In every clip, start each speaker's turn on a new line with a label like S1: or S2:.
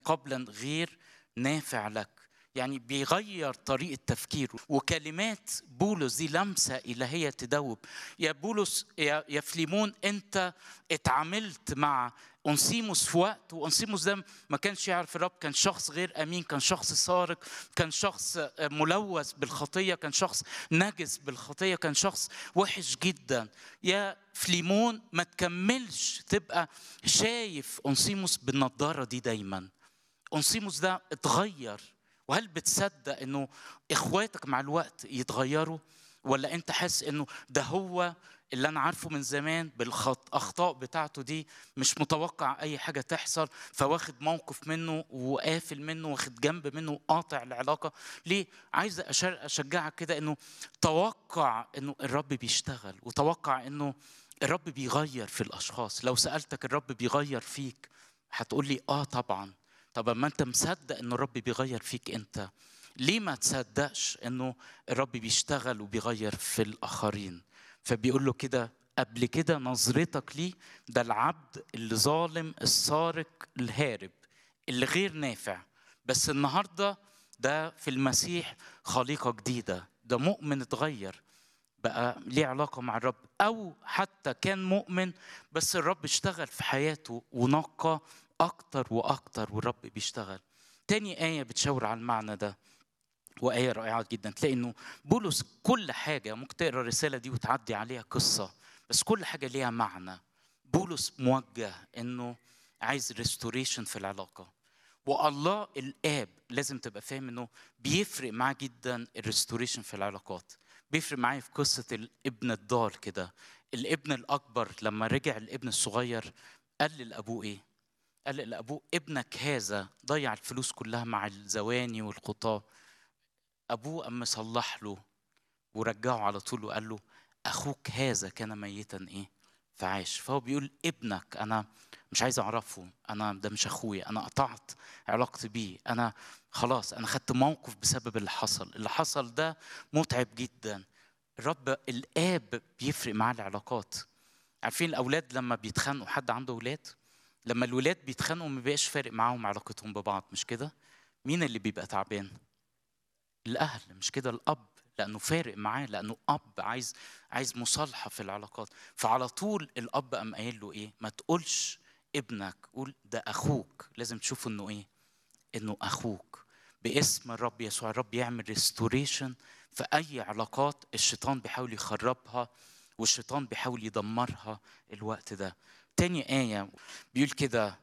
S1: قبلا غير نافع لك يعني بيغير طريقة تفكيره وكلمات بولس دي لمسة إلهية تدوب يا بولس يا, يا فليمون أنت اتعاملت مع أنسيموس في وقت وأنسيموس ده ما كانش يعرف الرب كان شخص غير أمين كان شخص سارق كان شخص ملوث بالخطية كان شخص نجس بالخطية كان شخص وحش جدا يا فليمون ما تكملش تبقى شايف أنسيموس بالنضارة دي دايما أنسيموس ده اتغير وهل بتصدق انه اخواتك مع الوقت يتغيروا ولا انت حاسس انه ده هو اللي انا عارفه من زمان بالاخطاء بتاعته دي مش متوقع اي حاجه تحصل فواخد موقف منه وقافل منه واخد جنب منه وقاطع العلاقه ليه عايز اشجعك كده انه توقع انه الرب بيشتغل وتوقع انه الرب بيغير في الاشخاص لو سالتك الرب بيغير فيك هتقول لي اه طبعا طب اما انت مصدق ان الرب بيغير فيك انت ليه ما تصدقش انه الرب بيشتغل وبيغير في الاخرين فبيقول له كده قبل كده نظرتك ليه ده العبد اللي ظالم السارق الهارب اللي غير نافع بس النهارده ده في المسيح خليقه جديده ده مؤمن اتغير بقى ليه علاقه مع الرب او حتى كان مؤمن بس الرب اشتغل في حياته ونقى اكتر واكتر والرب بيشتغل تاني ايه بتشاور على المعنى ده وآية رائعة جدا تلاقي إنه بولس كل حاجة ممكن تقرا الرسالة دي وتعدي عليها قصة بس كل حاجة ليها معنى بولس موجه إنه عايز ريستوريشن في العلاقة والله الآب لازم تبقى فاهم إنه بيفرق معاه جدا الريستوريشن في العلاقات بيفرق معايا في قصة الابن الضال كده الابن الأكبر لما رجع الابن الصغير قال لأبوه إيه؟ قال لأبوه ابنك هذا ضيع الفلوس كلها مع الزواني والخطاه ابوه اما صلح له ورجعه على طول وقال له اخوك هذا كان ميتا ايه فعاش فهو بيقول ابنك انا مش عايز اعرفه انا ده مش اخويا انا قطعت علاقتي بيه انا خلاص انا خدت موقف بسبب اللي حصل اللي حصل ده متعب جدا الرب الاب بيفرق معاه العلاقات عارفين الاولاد لما بيتخانقوا حد عنده اولاد لما الولاد بيتخانقوا ما بيبقاش فارق معاهم علاقتهم ببعض مش كده مين اللي بيبقى تعبان الاهل مش كده الاب لانه فارق معاه لانه اب عايز عايز مصالحه في العلاقات فعلى طول الاب قام قايل له ايه ما تقولش ابنك قول ده اخوك لازم تشوف انه ايه انه اخوك باسم الرب يسوع الرب يعمل ريستوريشن في اي علاقات الشيطان بيحاول يخربها والشيطان بيحاول يدمرها الوقت ده تاني آية بيقول كده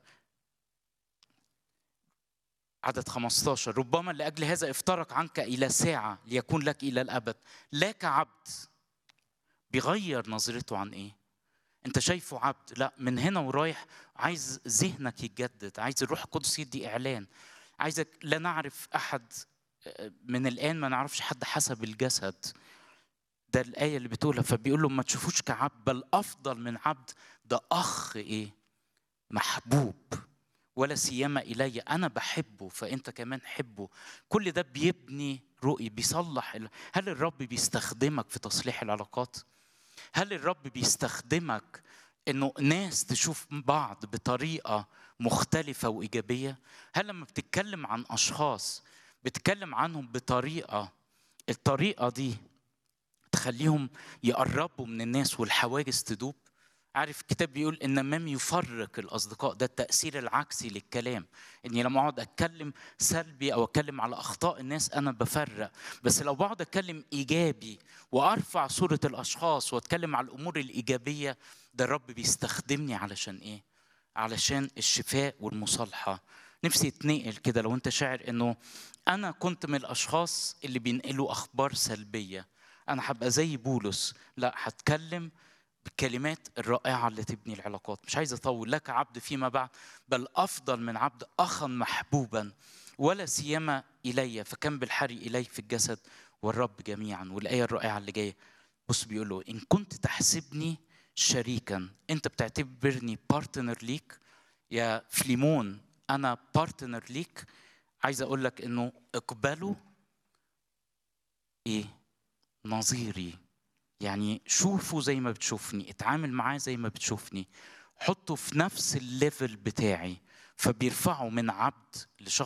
S1: عدد 15 ربما لأجل هذا افترق عنك إلى ساعة ليكون لك إلى الأبد لا كعبد بيغير نظرته عن إيه أنت شايفه عبد لا من هنا ورايح عايز ذهنك يتجدد عايز الروح القدس يدي إعلان عايزك لا نعرف أحد من الآن ما نعرفش حد حسب الجسد ده الآية اللي بتقولها فبيقول له ما تشوفوش كعبد بل أفضل من عبد ده أخ إيه محبوب ولا سيما إلي أنا بحبه فأنت كمان حبه كل ده بيبني رؤية بيصلح هل الرب بيستخدمك في تصليح العلاقات؟ هل الرب بيستخدمك انه ناس تشوف بعض بطريقه مختلفه وايجابيه هل لما بتتكلم عن اشخاص بتتكلم عنهم بطريقه الطريقه دي تخليهم يقربوا من الناس والحواجز تدوب عارف الكتاب بيقول ان من يفرق الاصدقاء ده التاثير العكسي للكلام اني لما اقعد اتكلم سلبي او اتكلم على اخطاء الناس انا بفرق بس لو بقعد اتكلم ايجابي وارفع صوره الاشخاص واتكلم على الامور الايجابيه ده الرب بيستخدمني علشان ايه علشان الشفاء والمصالحه نفسي يتنقل كده لو انت شاعر انه انا كنت من الاشخاص اللي بينقلوا اخبار سلبيه انا هبقى زي بولس لا هتكلم بالكلمات الرائعة اللي تبني العلاقات مش عايز أطول لك عبد فيما بعد بل أفضل من عبد أخا محبوبا ولا سيما إلي فكم بالحري إلي في الجسد والرب جميعا والآية الرائعة اللي جاية بص بيقول له إن كنت تحسبني شريكا أنت بتعتبرني بارتنر ليك يا فليمون أنا بارتنر ليك عايز أقول لك إنه اقبله إيه نظيري يعني شوفه زي ما بتشوفني اتعامل معاه زي ما بتشوفني حطه في نفس الليفل بتاعي فبيرفعوا من عبد لشخص